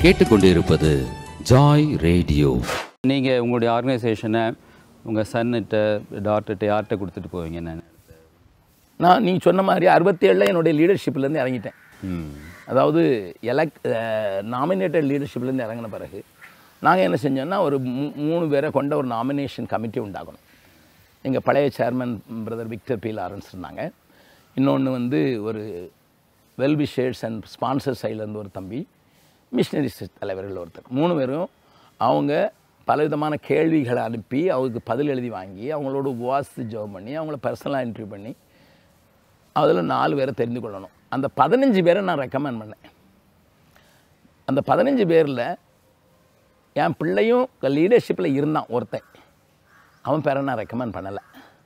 கேட்டுக்கொண்டிருப்பது joy radio நீங்கள் உங்களுடைய ஆர்கனைசேஷனை உங்கள் சன்னிட்ட டாக்டர்கிட்ட யார்கிட்ட கொடுத்துட்டு போவீங்க நான் நான் நீங்கள் சொன்ன மாதிரி அறுபத்தேழில் என்னுடைய லீடர்ஷிப்லேருந்து இறங்கிட்டேன் ம் அதாவது எலக்ட் நாமினேட்டட் லீடர்ஷிப்லேருந்து இறங்கின பிறகு நாங்கள் என்ன செஞ்சோம்னா ஒரு மூ- மூணு பேரை கொண்ட ஒரு நாமினேஷன் கமிட்டி உண்டாகணும் எங்கள் பழைய chairman brother Victor B Lawrence இருந்தாங்க இன்னொன்று வந்து ஒரு வெல்விஷேர்ஸ் அண்ட் ஸ்பான்சர் சைட்லேருந்து ஒரு தம்பி மிஷினரிஸ் தலைவர்கள் ஒருத்தர் மூணு பேரும் அவங்க பலவிதமான கேள்விகளை அனுப்பி அவருக்கு பதில் எழுதி வாங்கி அவங்களோட உபவாசித்து ஜெபம் பண்ணி அவங்கள பர்சனலாக இன்டர்வியூ பண்ணி அதில் நாலு பேரை தெரிந்து கொள்ளணும் அந்த பதினஞ்சு பேரை நான் ரெக்கமெண்ட் பண்ணேன் அந்த பதினஞ்சு பேரில் என் பிள்ளையும் லீடர்ஷிப்பில் இருந்தான் ஒருத்தன் அவன் பேரை நான் ரெக்கமெண்ட் பண்ணலை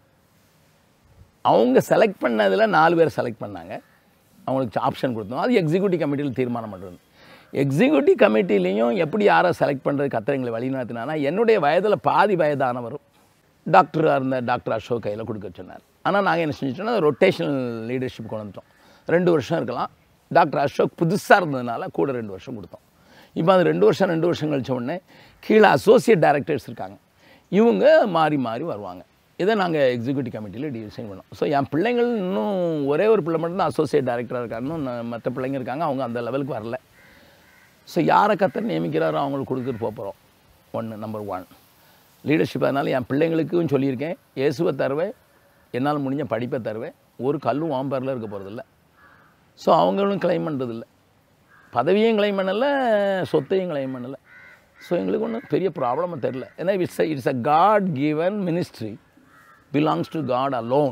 அவங்க செலக்ட் பண்ணதில் நாலு பேர் செலக்ட் பண்ணாங்க அவங்களுக்கு ஆப்ஷன் கொடுத்தோம் அது எக்ஸிக்யூட்டிவ் கமிட்டியில் தீர்மானம் பண்ணுறது எக்ஸிக்யூட்டிவ் கமிட்டிலையும் எப்படி யாரை செலக்ட் பண்ணுறது கத்திரங்களை வழிநடத்தினானா என்னுடைய வயதில் பாதி வயதானவரும் டாக்டராக இருந்த டாக்டர் அசோக் கையில் கொடுக்க சொன்னார் ஆனால் நாங்கள் என்ன செஞ்சிட்டோம்னா ரொட்டேஷனல் லீடர்ஷிப் கொண்டு வந்துட்டோம் ரெண்டு வருஷம் இருக்கலாம் டாக்டர் அசோக் புதுசாக இருந்ததுனால கூட ரெண்டு வருஷம் கொடுத்தோம் இப்போ அது ரெண்டு வருஷம் ரெண்டு வருஷம் கழிச்ச உடனே கீழே அசோசியேட் டைரக்டர்ஸ் இருக்காங்க இவங்க மாறி மாறி வருவாங்க இதை நாங்கள் எக்ஸிக்யூட்டிவ் கமிட்டியில் டிசைன் பண்ணோம் ஸோ என் பிள்ளைங்கள் இன்னும் ஒரே ஒரு பிள்ளை மட்டும் தான் அசோசியேட் டைரக்டராக இருக்காங்க இன்னும் ந- மற்ற பிள்ளைங்க இருக்காங்க அவங்க அந்த லெவலுக்கு வரல ஸோ யாரை கத்தர் நியமிக்கிறாரோ அவங்களுக்கு கொடுத்துட்டு போக போகிறோம் ஒன்று நம்பர் ஒன் லீடர்ஷிப் அதனால் என் பிள்ளைங்களுக்கும் சொல்லியிருக்கேன் இயேசுவை தருவேன் என்னால் முடிஞ்ச படிப்பை தருவேன் ஒரு கல்லும் வாம்பரில் இருக்க போகிறதில்ல ஸோ அவங்களும் கிளைம் பண்ணுறதில்ல பதவியும் கிளைம் பண்ணலை சொத்தையும் கிளைம் பண்ணலை ஸோ எங்களுக்கு ஒன்றும் பெரிய ப்ராப்ளமாக தெரில ஏன்னா it's it's a God given ministry belongs to God alone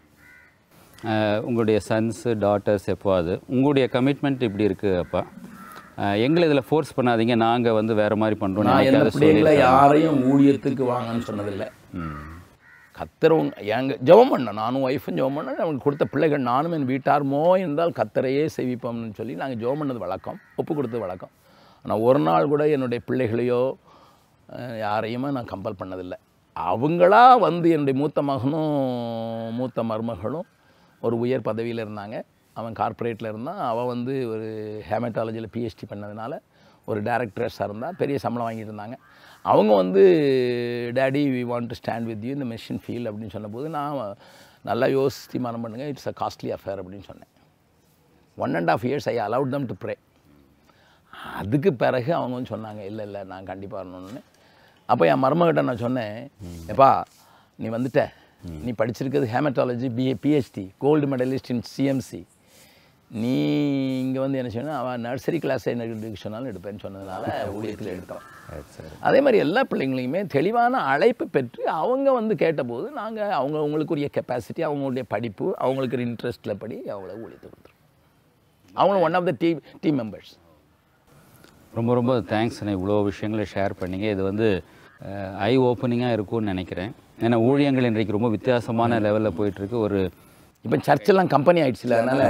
ah, உங்களுடைய சன்ஸு டாட்டர்ஸ் எப்போவாது உங்களுடைய கமிட்மெண்ட் இப்படி இருக்குது அப்பா அஹ், எங்களை இதில் ஃபோர்ஸ் பண்ணாதீங்க நாங்கள் வந்து வேறு மாதிரி பண்ணுறோம் நான் என்ன பிள்ளைங்களை யாரையும் ஊழியத்துக்கு வாங்கன்னு சொன்னதில்லை கத்தரவங்க எங்க ஜெபம் பண்ணேன் நானும் ஒய்ஃபும் ஜெபம் பண்ணேன் அவங்களுக்கு கொடுத்த பிள்ளைகள் நானும் என் வீட்டார்மோ என்றால் கத்தரையே செவிப்போம்னு சொல்லி நாங்கள் ஜெபம் பண்ணது வழக்கம் ஒப்பு கொடுத்தது வழக்கம் ஆனால் ஒரு நாள் கூட என்னுடைய பிள்ளைகளையோ அஹ், யாரையுமே நான் கம்பல் பண்ணதில்லை அவங்களா வந்து என்னுடைய மூத்த மகனும் மூத்த மருமகளும் ஒரு உயர் பதவியில் இருந்தாங்க அவன் கார்ப்பரேட்டில் இருந்தான் அவன் வந்து ஒரு ஹேமட்டாலஜியில் பிஹெச்டி பண்ணதுனால ஒரு டேரக்டர்ஸாக இருந்தால் பெரிய சம்பளம் வாங்கிட்டு இருந்தாங்க அவங்க வந்து daddy we want to stand with you இந்த மெஷின் ஃபீல் அப்படின்னு சொன்னபோது நான் நல்லா யோசிச்சு தீர்மானம் பண்ணுங்க இட்ஸ் அ காஸ்ட்லி அஃபேர் அப்படின்னு சொன்னேன் one and half years I allowed them to pray அதுக்கு பிறகு அவங்க வந்து சொன்னாங்க இல்லை இல்லை நான் கண்டிப்பாக வரணும்னு அப்போ என் மருமகிட்ட நான் சொன்னேன் எப்பா நீ வந்துட்ட நீ படிச்சிருக்கிறது hematology BA PhD gold medalist in CMC நீ இங்கே வந்து என்ன செய்யணும் அவன் நர்சரி கிளாஸ் என்ன எடுக்க சொன்னாலும் எடுப்பேன்னு சொன்னதுனால ஊழியத்தில் எடுத்தோம் அதே மாதிரி எல்லா பிள்ளைங்களையுமே தெளிவான அழைப்பு பெற்று அவங்க வந்து கேட்டபோது நாங்கள் அவங்க அவங்களுக்குரிய கெப்பாசிட்டி அவங்களுடைய படிப்பு அவங்களுக்கு இன்ட்ரெஸ்ட்டில் படி அவங்கள ஊழியத்தை கொடுத்துருவோம் அவங்களும் one of the team team members ரொம்ப ரொம்ப தேங்க்ஸ் இவ்வளோ விஷயங்களை ஷேர் பண்ணீங்க இது வந்து ஐ ஓப்பனிங்காக இருக்கும்னு நினைக்கிறேன் ஏன்னா ஊழியங்கள் இன்றைக்கு ரொம்ப வித்தியாசமான லெவலில் போயிட்டுருக்கு ஒரு இப்போ சர்ச்செல்லாம் கம்பெனி ஆயிடுச்சுல அதனால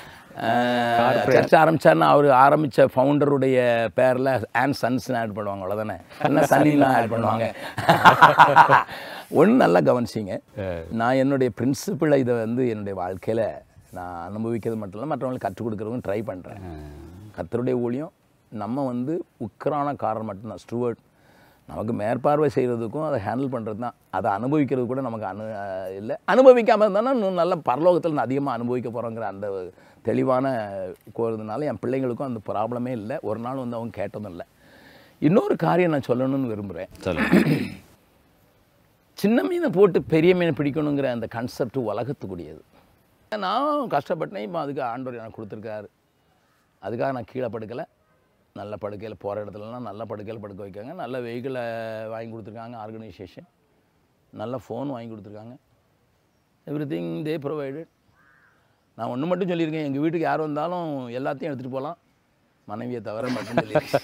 சர்ச் ஆரம்பிச்சாருன்னா அவர் ஆரம்பித்த ஃபவுண்டருடைய பேரில் ஆன் சன்ஸ்னு ஆட் பண்ணுவாங்க அவ்வளோதானே என்ன சன்னிலாம் ஆட் பண்ணுவாங்க ஒன்று நல்லா கவனிச்சிங்க நான் என்னுடைய பிரின்சிபிளை இதை வந்து என்னுடைய வாழ்க்கையில் நான் அனுபவிக்கிறது மட்டும் இல்லை மற்றவங்களுக்கு கற்றுக் கொடுக்குறதுக்கும் ட்ரை பண்ணுறேன் கத்தருடைய ஊழியம் நம்ம வந்து உக்கரான காரணம் மட்டும்தான் ஸ்டூவர்ட் நமக்கு மேற்பார்வை செய்கிறதுக்கும் அதை ஹேண்டில் பண்ணுறது தான் அதை அனுபவிக்கிறது கூட நமக்கு அனு அஹ் இல்லை அனுபவிக்காமல் இருந்தாலும் இன்னும் நல்ல பரலோகத்தில் நான் அதிகமாக அனுபவிக்க போகிறோங்கிற அந்த தெளிவான கோருதுனால என் பிள்ளைங்களுக்கும் அந்த ப்ராப்ளமே இல்லை ஒரு நாள் வந்து அவங்க கேட்டதும் இல்லை இன்னொரு காரியம் நான் சொல்லணும்னு விரும்புகிறேன் சொல்லுங்கள் சின்ன மீனை போட்டு பெரிய மீனை பிடிக்கணுங்கிற அந்த கான்செப்ட் உலகத்துக்குரியது நான் கஷ்டப்பட்டேன் இப்போ அதுக்கு ஆண்டவர் எனக்கு கொடுத்துருக்காரு அதுக்காக நான் கீழே படுக்கலை நல்ல படுக்கையில் போகிற இடத்துலலாம் நல்ல படுக்கையில் படுக்க வைக்காங்க நல்ல வெஹிக்கிளை வாங்கி கொடுத்துருக்காங்க ஆர்கனைசேஷன் நல்ல ஃபோன் வாங்கி கொடுத்துருக்காங்க எவ்ரி திங் தே ப்ரொவைடட் நான் ஒன்று மட்டும் சொல்லியிருக்கேன் எங்கள் வீட்டுக்கு யார் வந்தாலும் எல்லாத்தையும் எடுத்துகிட்டு போகலாம் மனைவியை தவிர மட்டும்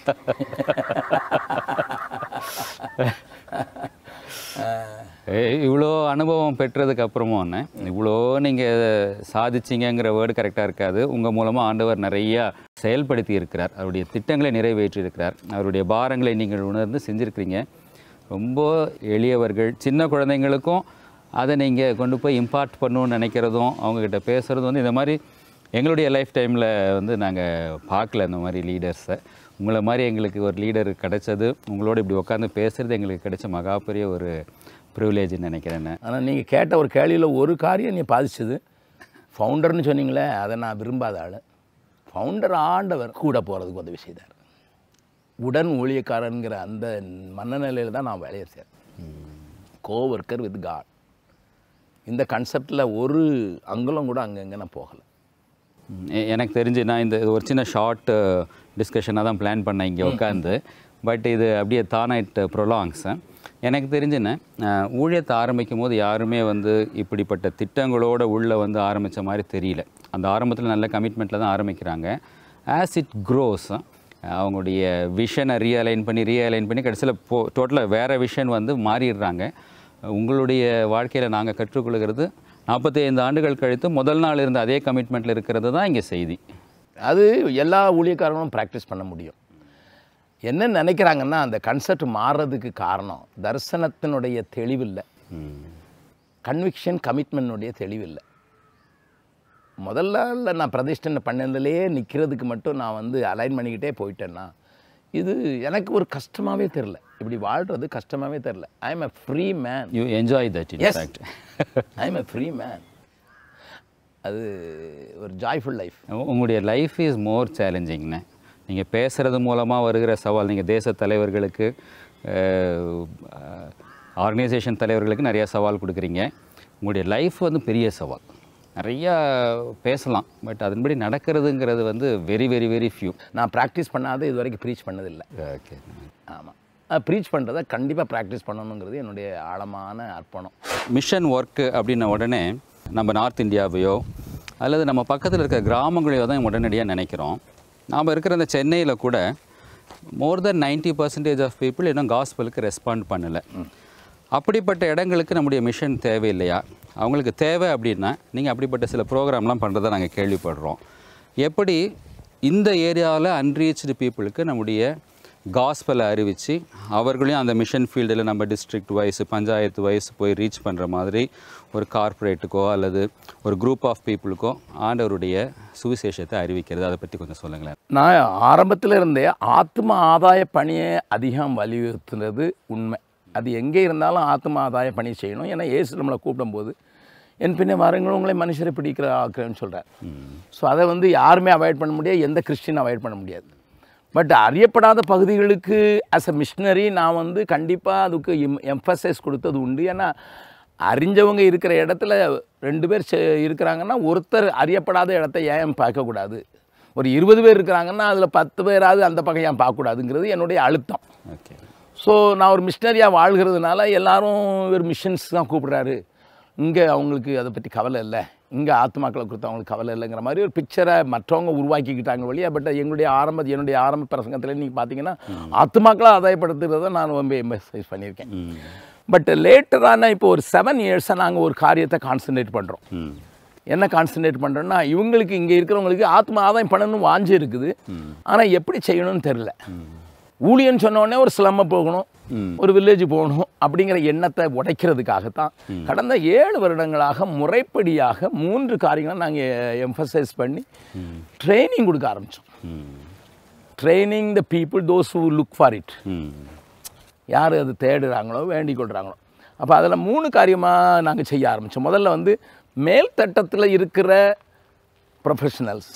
சொல்லியிருக்கேன் இவ்வளோ அனுபவம் பெற்றதுக்கு அப்புறமும் ஒன்று இவ்வளோ நீங்கள் சாதிச்சிங்கங்கிற வேர்டு கரெக்டாக இருக்காது உங்கள் மூலமாக ஆண்டவர் நிறையா செயல்படுத்தி இருக்கிறார் அவருடைய திட்டங்களை நிறைவேற்றி இருக்கிறார் அவருடைய பாரங்களை நீங்கள் உணர்ந்து செஞ்சுருக்கிறீங்க ரொம்ப எளியவர்கள் சின்ன குழந்தைங்களுக்கும் அதை நீங்கள் கொண்டு போய் இம்பார்ட் பண்ணணும்னு நினைக்கிறதும் அவங்கக்கிட்ட பேசுகிறதும் வந்து இந்த மாதிரி எங்களுடைய லைஃப் டைமில் வந்து நாங்கள் பார்க்கல இந்த மாதிரி லீடர்ஸை உங்களை மாதிரி எங்களுக்கு ஒரு லீடர் கிடைச்சது உங்களோட இப்படி உட்காந்து பேசுறது எங்களுக்கு கிடைச்ச மகா பெரிய ஒரு ப்ரிவிலேஜ்னு நினைக்கிறேன் நான். ஆனால் நீங்கள் கேட்ட ஒரு கேள்வியில் ஒரு காரியம் நீ பாதிச்சது ஃபவுண்டர்னு சொன்னீங்களே அதை நான் விரும்பாத ஆள் ஃபவுண்டர் ஆண்டவர் கூட போகிறதுக்கு உதவி செய்தார் உடன் ஊழியக்காரங்கிற அந்த மனநிலையில் தான் நான் வேலையை செய்கிறேன் கோவர்க்கர் வித் காட் இந்த கான்செப்டில் ஒரு அங்குலம் கூட அங்கங்கே நான் போகலை ம், எ- எனக்கு தெரிஞ்சு நான் இந்த இது ஒரு சின்ன ஷார்ட் டிஸ்கஷனாக தான் பிளான் பண்ணேன் இங்கே உட்காந்து பட் இது அப்படியே தான் இட் ப்ரொலாங்ஸ் எனக்கு தெரிஞ்சுன்னு அஹ், ஊழியத்தை ஆரம்பிக்கும் போது யாருமே வந்து இப்படிப்பட்ட திட்டங்களோட உள்ள வந்து ஆரம்பித்த மாதிரி தெரியல அந்த ஆரம்பத்தில் நல்ல கமிட்மெண்ட்டில் தான் ஆரம்பிக்கிறாங்க ஆஸ் இட் க்ரோஸ் அவங்களுடைய விஷனை ரீஅலைன் பண்ணி ரீஅலைன் பண்ணி கடைசியில் போ டோட்டலாக வேறு விஷன் வந்து மாறிடுறாங்க உங்களுடைய வாழ்க்கையில் நாங்கள் கற்றுக்கொள்கிறது நாற்பத்தி ஐந்து ஆண்டுகள் கழித்து முதல் நாள் இருந்த அதே கமிட்மெண்ட்டில் இருக்கிறது தான் இங்கே செய்தி அது எல்லா ஊழியக்காரங்களும் ப்ராக்டிஸ் பண்ண முடியும் என்ன நினைக்கிறாங்கன்னா அந்த கன்செப்ட் மாறுறதுக்கு காரணம் தரிசனத்தினுடைய தெளிவில்லை கன்விக்ஷன் கமிட்மெண்ட்டுடைய தெளிவில்லை முதல்ல இல்ல நான் பிரதிஷ்டனை பண்ணதுலேயே நிற்கிறதுக்கு மட்டும் நான் வந்து அலைன் பண்ணிக்கிட்டே போயிட்டேன்னா இது எனக்கு ஒரு கஷ்டமாகவே தெரில இப்படி வாழ்கிறது கஷ்டமாகவே தெரில I am a free man you enjoy that in Yes. Fact I am a free man அது ஒரு ஜாய்ஃபுல் லைஃப் உங்களுடைய லைஃப் இஸ் மோர் சேலஞ்சிங்ண்ணே நீங்கள் பேசுகிறது மூலமாக வருகிற சவால் நீங்கள் தேச தலைவர்களுக்கு ஆர்கனைசேஷன் தலைவர்களுக்கு நிறைய சவால் கொடுக்குறீங்க உங்களுடைய லைஃப் வந்து பெரிய சவால் நிறையா பேசலாம் பட் அதன்படி நடக்கிறதுங்கிறது வந்து வெரி வெரி வெரி ஃபியூ நான் ப்ராக்டிஸ் பண்ணாத இது வரைக்கும் ப்ரீச் பண்ணதில்லை ஓகே ஆமாம் ப்ரீச் பண்ணுறதை கண்டிப்பாக ப்ராக்டிஸ் பண்ணணுங்கிறது என்னுடைய ஆழமான அர்ப்பணம் மிஷன் ஒர்க்கு அப்படின்ன உடனே நம்ம நார்த் இந்தியாவையோ அல்லது நம்ம பக்கத்தில் இருக்கிற கிராமங்களையோ தான் உடனடியாக நினைக்கிறோம் நாம் இருக்கிற இந்த சென்னையில் கூட more than ninety percentage of people இன்னும் காஸ்பலுக்கு ரெஸ்பாண்ட் பண்ணலை அப்படிப்பட்ட இடங்களுக்கு நம்முடைய மிஷன் தேவையில்லையா அவங்களுக்கு தேவை அப்படின்னா நீங்கள் அப்படிப்பட்ட சில ப்ரோக்ராம்லாம் பண்ணுறதை நாங்கள் கேள்விப்படுறோம் எப்படி இந்த ஏரியாவில் அன்ரீச்டு பீப்புளுக்கு நம்முடைய காஸ்பலை அறிவித்து அவர்களையும் அந்த மிஷன் ஃபீல்டில் நம்ம டிஸ்ட்ரிக்ட் வைஸ் பஞ்சாயத்து வைஸ் போய் ரீச் பண்ணுற மாதிரி ஒரு கார்ப்பரேட்டுக்கோ அல்லது ஒரு குரூப் ஆஃப் பீப்புளுக்கோ ஆண்டவருடைய சுவிசேஷத்தை அறிவிக்கிறது அதை பற்றி கொஞ்சம் சொல்லுங்களேன் நான் ஆரம்பத்தில் இருந்தே ஆத்ம ஆதாய பணியை அதிகம் வலியுறுத்துனது உண்மை அது எங்கே இருந்தாலும் ஆத்ம ஆதாய பணி செய்யணும் ஏன்னா ஏசு நம்மளை கூப்பிடும்போது என் பின்னே வாருங்கள் உங்களை மனுஷரை பிடிக்கிற ஆக்குறேன்னு சொல்கிறார் ஸோ அதை வந்து யாருமே அவாய்ட் பண்ண முடியாது எந்த கிறிஸ்டின் அவாய்ட் பண்ண முடியாது பட் அறியப்படாத பகுதிகளுக்கு ஆஸ் அ மிஷினரி நான் வந்து கண்டிப்பாக அதுக்கு எம்ஃபசைஸ் கொடுத்தது உண்டு ஏன்னா அறிஞ்சவங்க இருக்கிற இடத்துல ரெண்டு பேர் செ- இருக்கிறாங்கன்னா ஒருத்தர் அறியப்படாத இடத்த ஏன் பார்க்கக்கூடாது ஒரு இருபது பேர் இருக்கிறாங்கன்னா அதில் பத்து பேராவது அந்த பக்கம் ஏன் பார்க்கக்கூடாதுங்கிறது என்னுடைய அழுத்தம் ஓகே ஸோ நான் ஒரு மிஷினரியாக வாழ்கிறதுனால எல்லாரும் ஒரு மிஷன்ஸ் தான் கூப்பிடுறாரு இங்கே அவங்களுக்கு அதை பற்றி கவலை இல்லை இங்கே ஆத்மாக்களை கொடுத்து அவங்களுக்கு கவலை இல்லைங்கிற மாதிரி ஒரு பிக்சரை மற்றவங்க உருவாக்கிக்கிட்டாங்க வழியா பட் எங்களுடைய ஆரம்ப என்னுடைய ஆரம்ப பிரசங்கத்தில் நீங்கள் பார்த்தீங்கன்னா ஆத்மாக்களை ஆதாயப்படுத்துறதை நான் ரொம்ப எம்பசைஸ் பண்ணியிருக்கேன் பட் லேட்டரான இப்போ ஒரு செவன் இயர்ஸாக நாங்கள் ஒரு காரியத்தை கான்சன்ட்ரேட் பண்ணுறோம் ம் என்ன கான்சன்ட்ரேட் பண்ணுறோன்னா இவங்களுக்கு இங்கே இருக்கிறவங்களுக்கு ஆத்ம ஆதாயம் பண்ணணும்னு வாஞ்சி இருக்குது ஆனால் எப்படி செய்யணும்னு தெரில ஊழியன்னு சொன்ன உடனே ஒரு சிலம்ப போகணும் ஒரு வில்லேஜ் போகணும் அப்படிங்கிற எண்ணத்தை உடைக்கிறதுக்காகத்தான் கடந்த ஏழு வருடங்களாக முறைப்படியாக மூன்று காரியங்களை நாங்கள் எம்ஃபசைஸ் பண்ணி ட்ரைனிங் கொடுக்க ஆரம்பித்தோம் hmm training the people those who look for it hmm யார் அது தேடுறாங்களோ வேண்டிக் கொள்கிறாங்களோ அப்போ அதில் மூணு காரியமாக நாங்கள் செய்ய ஆரம்பித்தோம் முதல்ல வந்து மேல்தட்டத்தில் இருக்கிற ப்ரொஃபஷனல்ஸ்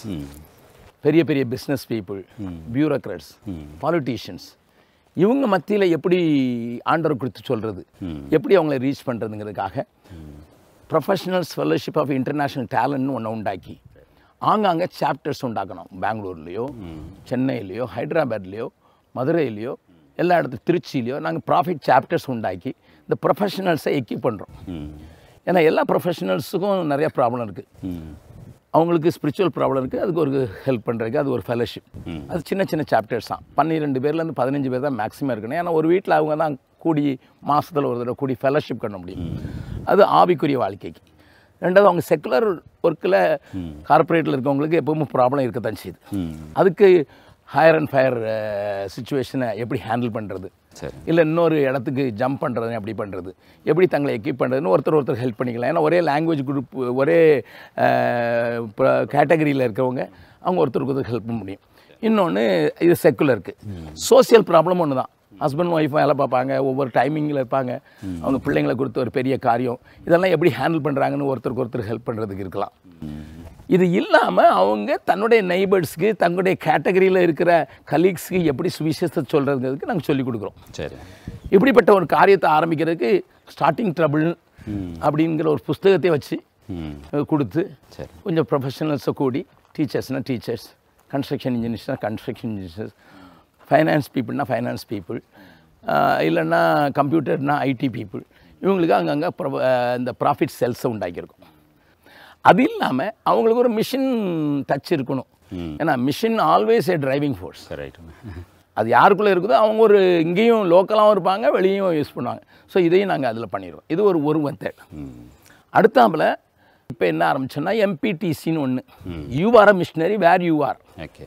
பெரிய பெரிய பிஸ்னஸ் பீப்புள் பியூரோக்ராட்ஸ் பாலிட்டிஷியன்ஸ் இவங்க மத்தியில் எப்படி ஆண்டவர் கொடுத்து சொல்கிறது எப்படி அவங்கள ரீச் பண்ணுறதுங்கிறதுக்காக ப்ரொஃபஷனல்ஸ் ஃபெல்லோஷிப் ஆஃப் இன்டர்நேஷ்னல் டேலண்ட்னு ஒன்று உண்டாக்கி ஆங்காங்கே சாப்டர்ஸ் உண்டாக்கணும் பெங்களூர்லேயோ சென்னையிலையோ ஹைதராபாத்லேயோ மதுரையிலையோ எல்லா இடத்துல திருச்சியிலையோ நாங்கள் ப்ராஃபிட் சாப்டர்ஸ் உண்டாக்கி இந்த ப்ரொஃபஷனல்ஸை எக்யூப் பண்ணுறோம் ஏன்னா எல்லா ப்ரொஃபஷனல்ஸுக்கும் நிறைய ப்ராப்ளம் இருக்குது அவங்களுக்கு ஸ்பிரிச்சுவல் ப்ராப்ளம் இருக்குது அதுக்கு ஒரு ஹெல்ப் பண்ணுறதுக்கு அது ஒரு ஃபெலோஷிப் அது சின்ன சின்ன சாப்டர்ஸ் தான் பன்னிரெண்டு பேர்லேருந்து பதினஞ்சு பேர் தான் மேக்ஸிமம் இருக்கணும் ஏன்னா ஒரு வீட்டில் அவங்க தான் கூடி மாதத்தில் ஒரு தடவை கூடி ஃபெலோஷிப் பண்ண முடியும் அது ஆவிக்குரிய வாழ்க்கைக்கு ரெண்டாவது அவங்க செக்குலர் ஒர்க்கில் கார்ப்பரேட்டில் இருக்கவங்களுக்கு எப்பவுமே ப்ராப்ளம் இருக்கத்தான் செய்யுது அதுக்கு ஹையர் அண்ட் ஃபயர் சுச்சுவேஷனை எப்படி ஹேண்டில் பண்ணுறது சரி இல்லை இன்னொரு இடத்துக்கு ஜம்ப் பண்ணுறது எப்படி பண்ணுறது எப்படி தங்களை எக்யூப் பண்ணுறதுன்னு ஒருத்தர் ஒருத்தர் ஹெல்ப் பண்ணிக்கலாம் ஏன்னா ஒரே லாங்குவேஜ் குரூப் ஒரே கேட்டகரியில் இருக்கவங்க அவங்க ஒருத்தருக்கு ஒருத்தர் ஹெல்ப் பண்ண முடியும் இன்னொன்று இது செக்குலருக்கு சோசியல் ப்ராப்ளம் ஒன்று தான் ஹஸ்பண்ட் ஒய்ஃப் வேலை பார்ப்பாங்க ஒவ்வொரு டைமிங்கில் இருப்பாங்க அவங்க பிள்ளைங்களை கொடுத்து ஒரு பெரிய காரியம் இதெல்லாம் எப்படி ஹேண்டில் பண்ணுறாங்கன்னு ஒருத்தருக்கு ஒருத்தர் ஹெல்ப் பண்ணுறதுக்கு இருக்கலாம் இது இல்லாமல் அவங்க தன்னுடைய நெய்பர்ஸ்க்கு தங்களுடைய கேட்டகரியில் இருக்கிற கலீக்ஸ்க்கு எப்படி சுவிசேஷத்தை சொல்கிறதுக்கு நாங்கள் சொல்லிக் கொடுக்குறோம் சரி இப்படிப்பட்ட ஒரு காரியத்தை ஆரம்பிக்கிறதுக்கு ஸ்டார்டிங் ட்ரபிள் அப்படிங்கிற ஒரு புஸ்தகத்தை வச்சு ம் அஹ், கொடுத்து சரி கொஞ்சம் ப்ரொஃபஷனல்ஸை கூடி டீச்சர்ஸ்னால் டீச்சர்ஸ் கன்ஸ்ட்ரக்ஷன் இன்ஜினியர்ஸ்னால் கன்ஸ்ட்ரக்ஷன் இன்ஜினியர்ஸ் ஃபைனான்ஸ் பீப்புள்னா ஃபைனான்ஸ் பீப்புள் இல்லைன்னா கம்ப்யூட்டர்னா ஐடி பீப்புள் இவங்களுக்கு அங்கங்கே இந்த ப்ராஃபிட் செல்ஸை உண்டாக்கியிருக்கோம் அது இல்லாமல் அவங்களுக்கு ஒரு மிஷின் டச் இருக்கணும் ஏன்னா mission always a driving force right அது யாருக்குள்ளே இருக்குதோ அவங்க ஒரு இங்கேயும் லோக்கலாகவும் இருப்பாங்க வெளியும் யூஸ் பண்ணுவாங்க ஸோ இதையும் நாங்கள் அதில் பண்ணிடுவோம் இது ஒரு ஒரு மெத்தட் அடுத்தாப்புல இப்போ என்ன ஆரம்பிச்சோன்னா எம்பிடிசின்னு ஒன்று you are a missionary where you are okay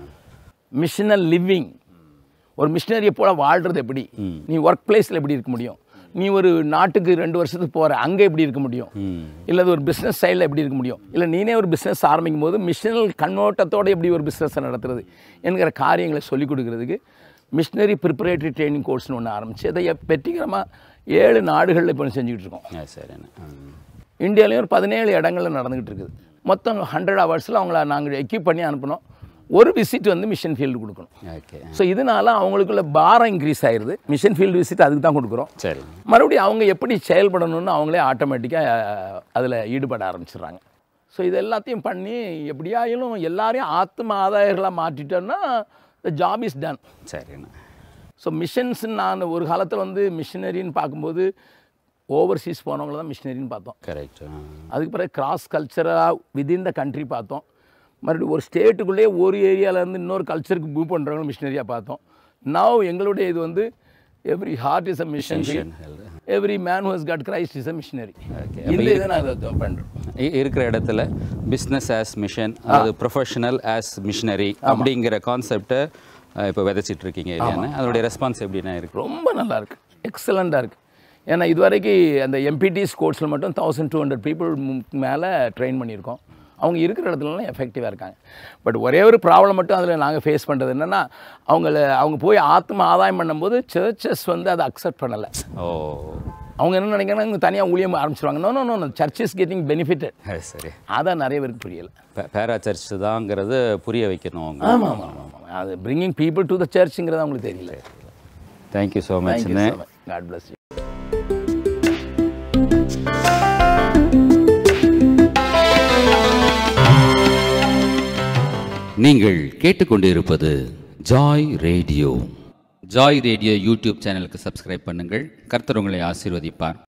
missional living ஒரு மிஷினரியை போல வாழ்கிறது எப்படி நீ ஒர்க் பிளேஸில் எப்படி இருக்க முடியும் நீ ஒரு நாட்டுக்கு ரெண்டு வருஷத்துக்கு போகிற அங்கே எப்படி இருக்க முடியும் இல்லை ஒரு பிஸ்னஸ் சைடில் எப்படி இருக்க முடியும் இல்லை நீனே ஒரு பிஸ்னஸ் ஆரம்பிக்கும் போது மிஷினல் கண்ணோட்டத்தோடு எப்படி ஒரு பிஸ்னஸை நடத்துறது என்கிற காரியங்களை சொல்லிக் கொடுக்கறதுக்கு மிஷினரி ப்ரிப்பரேட்டரி ட்ரைனிங் கோர்ஸ்னு ஒன்று ஆரம்பிச்சு அதை எப்- வெற்றிகரமாக ஏழு நாடுகளில் இப்போ செஞ்சுக்கிட்டு இருக்கோம் சரிண்ணே ம். இந்தியாவிலையும் ஒரு பதினேழு இடங்கள்ல நடந்துக்கிட்டு இருக்குது மொத்தம் ஹண்ட்ரட் ஹவர்ஸில் அவங்கள நாங்கள் எக்யூப் பண்ணி அனுப்பினோம் ஒரு விசிட் வந்து மிஷன் ஃபீல்டு கொடுக்கணும் ஓகே ஸோ இதனால அவங்களுக்குள்ள பாரம் இன்க்ரீஸ் ஆயிடுது மிஷன் ஃபீல்டு விசிட் அதுக்கு தான் கொடுக்குறோம் சரி மறுபடியும் அவங்க எப்படி செயல்படணும்னு அவங்களே ஆட்டோமேட்டிக்காக அதில் ஈடுபட ஆரம்பிச்சிடுறாங்க ஸோ இது எல்லாத்தையும் பண்ணி எப்படியாயிலும் எல்லாரையும் ஆத்ம ஆதாயர்களாக மாற்றிட்டோன்னா த ஜாப் இஸ் டன் சரிண்ணே ஸோ மிஷன்ஸ் நான் ஒரு காலத்தில் வந்து மிஷினரின்னு பார்க்கும்போது ஓவர்சீஸ் போனவங்கள தான் மிஷினரின்னு பார்த்தோம் கரெக்ட் அதுக்கு பிறகு கிராஸ் கல்ச்சராக விதின் த கண்ட்ரி பார்த்தோம் மறுபடியும் ஒரு ஸ்டேட்டுக்குள்ளேயே ஒரு ஏரியாவிலேருந்து இன்னொரு கல்ச்சருக்கு மூவ் பண்ணுறவங்க மிஷினரியாக பார்த்தோம் நவ் எங்களுடைய இது வந்து every heart is a mission every man whose God Christ is a missionary Okay. இந்த இதை நான் பண்ணுறோம் இருக்கிற இடத்துல பிஸ்னஸ் ஆஸ் மிஷன் அதாவது ப்ரொஃபஷனல் ஆஸ் மிஷினரி அப்படிங்கிற கான்செப்டை இப்போ விதைச்சிட்டு இருக்கீங்க இல்லையாண்ணே அதோடைய ரெஸ்பான்ஸ் எப்படிண்ணே இருக்கு ரொம்ப நல்லா இருக்கு எக்ஸலண்ட்டாக இருக்குது ஏன்னா இதுவரைக்கும் அந்த எம்பிடிஸ் கோர்ஸில் மட்டும் தௌசண்ட் டூ ஹண்ட்ரட் பீப்புள் மேலே ட்ரெயின் பண்ணியிருக்கோம் அவங்க இருக்கிற இடத்துலலாம் எஃபெக்டிவாக இருக்காங்க பட் ஒரே ஒரு ப்ராப்ளம் மட்டும் அதில் நாங்கள் ஃபேஸ் பண்ணுறது என்னென்னா அவங்கள அவங்க போய் ஆத்ம ஆதாயம் பண்ணும்போது சர்ச்சஸ் வந்து அதை அக்செப்ட் பண்ணலை ஓ அவங்க என்ன நினைக்கிறாங்க இவங்க தனியாக ஊழியம் ஆரம்பிச்சிருவாங்க no no no church is getting benefitted அது சரி அதான் நிறைய பேருக்கு புரியலை பேரா சர்ச் தாங்கிறது புரிய வைக்கணும் அவங்க ஆமாம் ஆமாம் ஆமாம் அது பிரிங்கிங் பீப்புள் டு த சர்ச்சுங்கிறது அவங்களுக்கு தெரியல தேங்க்யூ ஸோ மச்ண்ணே காட் பிளஸ் யூ நீங்கள் கேட்டுக்கொண்டிருப்பது joy radio joy radio YouTube சேனலுக்கு சப்ஸ்கிரைப் பண்ணுங்கள் கர்த்தர் உங்களை ஆசீர்வதிப்பார்